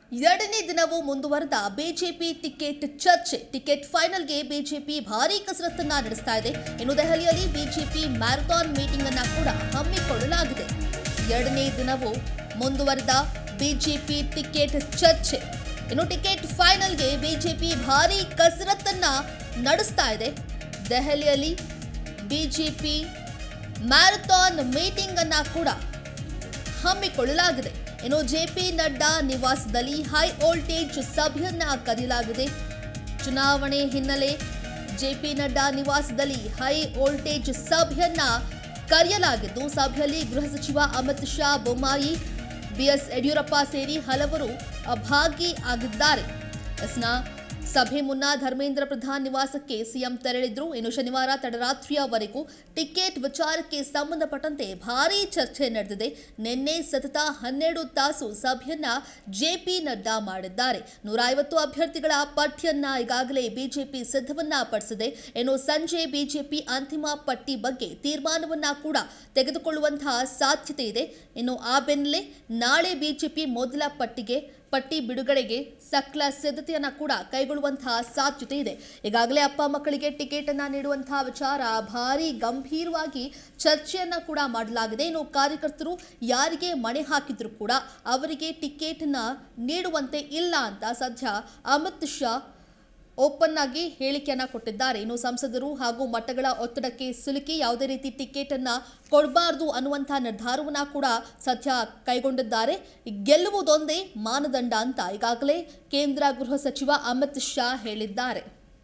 ಎರಡನೇ ದಿನವೂ ಮುಂದುವರೆದ ಬಿಜೆಪಿ ಟಿಕೆಟ್ ಚರ್ಚೆ ಟಿಕೆಟ್ ಫೈನಲ್ಗೆ ಬಿಜೆಪಿ ಭಾರೀ ಕಸರತ್ತನ್ನ ನಡೆಸ್ತಾ ಇದೆ ಇನ್ನು ದೆಹಲಿಯಲ್ಲಿ ಬಿಜೆಪಿ ಮ್ಯಾರಥಾನ್ ಮೀಟಿಂಗ್ ಅನ್ನ ಕೂಡ ಹಮ್ಮಿಕೊಳ್ಳಲಾಗಿದೆ ಎರಡನೇ ದಿನವೂ ಮುಂದುವರೆದ ಬಿಜೆಪಿ ಟಿಕೆಟ್ ಚರ್ಚೆ ಇನ್ನು ಟಿಕೆಟ್ ಫೈನಲ್ಗೆ ಬಿಜೆಪಿ ಭಾರೀ ಕಸರತ್ತನ್ನ ನಡೆಸ್ತಾ ಇದೆ ದೆಹಲಿಯಲ್ಲಿ ಬಿಜೆಪಿ ಮ್ಯಾರಥಾನ್ ಮೀಟಿಂಗ್ ಅನ್ನ ಕೂಡ ಹಮ್ಮಿಕೊಳ್ಳಲಾಗಿದೆ ಇನ್ನು ಜೆಪಿ ನಡ್ಡಾ ನಿವಾಸದಲ್ಲಿ ಹೈ ವೋಲ್ಟೇಜ್ ಸಭೆಯನ್ನ ಕರೆಯಲಾಗಿದೆ ಚುನಾವಣೆ ಹಿನ್ನೆಲೆ ಜೆಪಿ ನಡ್ಡಾ ನಿವಾಸದಲ್ಲಿ ಹೈ ವೋಲ್ಟೇಜ್ ಸಭೆಯನ್ನ ಕರೆಯಲಾಗಿದ್ದು ಸಭೆಯಲ್ಲಿ ಗೃಹ ಸಚಿವ ಅಮಿತ್ ಶಾ ಬೊಮ್ಮಾಯಿ ಬಿಎಸ್ ಯಡಿಯೂರಪ್ಪ ಸೇರಿ ಹಲವರು ಭಾಗಿಯಾಗಿದ್ದಾರೆ ಎಸ್ನ ಸಭೆ ಮುನ್ನ ಧರ್ಮೇಂದ್ರ ಪ್ರಧಾನ್ ನಿವಾಸಕ್ಕೆ ಸಿಎಂ ತೆರಳಿದ್ರು ಇನ್ನು ಶನಿವಾರ ತಡರಾತ್ರಿಯವರೆಗೂ ಟಿಕೆಟ್ ವಿಚಾರಕ್ಕೆ ಸಂಬಂಧಪಟ್ಟಂತೆ ಭಾರೀ ಚರ್ಚೆ ನಡೆದಿದೆ ನಿನ್ನೆ ಸತತ ಹನ್ನೆರಡು ತಾಸು ಸಭೆಯನ್ನ ಜೆಪಿ ನಡ್ಡಾ ಮಾಡಿದ್ದಾರೆ ನೂರ ಐವತ್ತು ಅಭ್ಯರ್ಥಿಗಳ ಪಟ್ಟಿಯನ್ನ ಈಗಾಗಲೇ ಬಿಜೆಪಿ ಸಿದ್ಧವನ್ನ ಪಡಿಸಿದೆ ಇನ್ನು ಸಂಜೆ ಬಿಜೆಪಿ ಅಂತಿಮ ಪಟ್ಟಿ ಬಗ್ಗೆ ತೀರ್ಮಾನವನ್ನ ಕೂಡ ತೆಗೆದುಕೊಳ್ಳುವಂತಹ ಸಾಧ್ಯತೆ ಇದೆ ಇನ್ನು ಆ ಬೆನ್ನಲ್ಲೇ ನಾಳೆ ಬಿಜೆಪಿ ಮೊದಲ ಪಟ್ಟಿಗೆ ಪಟ್ಟಿ ಬಿಡುಗಡೆಗೆ ಸಕಲ ಸಿದ್ಧತೆಯನ್ನ ಕೂಡ ಕೈಗೊಳ್ಳುವಂತಹ ಸಾಧ್ಯತೆ ಇದೆ ಈಗಾಗಲೇ ಅಪ್ಪ ಮಕ್ಕಳಿಗೆ ಟಿಕೆಟ್ ಅನ್ನ ನೀಡುವಂತಹ ವಿಚಾರ ಭಾರಿ ಗಂಭೀರವಾಗಿ ಚರ್ಚೆಯನ್ನ ಕೂಡ ಮಾಡಲಾಗಿದೆ ಇನ್ನು ಕಾರ್ಯಕರ್ತರು ಯಾರಿಗೆ ಮಣೆ ಹಾಕಿದ್ರು ಕೂಡ ಅವರಿಗೆ ಟಿಕೆಟ್ ನ ನೀಡುವಂತೆ ಇಲ್ಲ ಅಂತ ಸದ್ಯ ಅಮಿತ್ ಶಾ ಓಪನ್ ಆಗಿ ಹೇಳಿಕೆಯನ್ನ ಕೊಟ್ಟಿದ್ದಾರೆ ಇನ್ನು ಸಂಸದರು ಹಾಗೂ ಮಠಗಳ ಒತ್ತಡಕ್ಕೆ ಸಿಲುಕಿ ಯಾವುದೇ ರೀತಿ ಟಿಕೆಟ್ ಅನ್ನ ಕೊಡಬಾರದು ಅನ್ನುವಂತಹ ನಿರ್ಧಾರವನ್ನ ಕೂಡ ಸದ್ಯ ಕೈಗೊಂಡಿದ್ದಾರೆ ಗೆಲ್ಲುವುದೊಂದೇ ಮಾನದಂಡ ಅಂತ ಈಗಾಗಲೇ ಕೇಂದ್ರ ಗೃಹ ಸಚಿವ ಅಮಿತ್ ಶಾ ಹೇಳಿದ್ದಾರೆ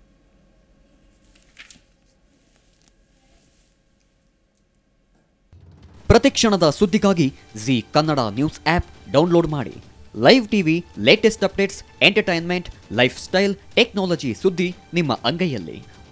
ಪ್ರತಿಕ್ಷಣದ ಸುದ್ದಿಗಾಗಿ Zee Kannada news app download ಮಾಡಿ live TV latest updates entertainment lifestyle technology ಸುದ್ದಿ ನಿಮ್ಮ ಅಂಗೈಯಲ್ಲಿ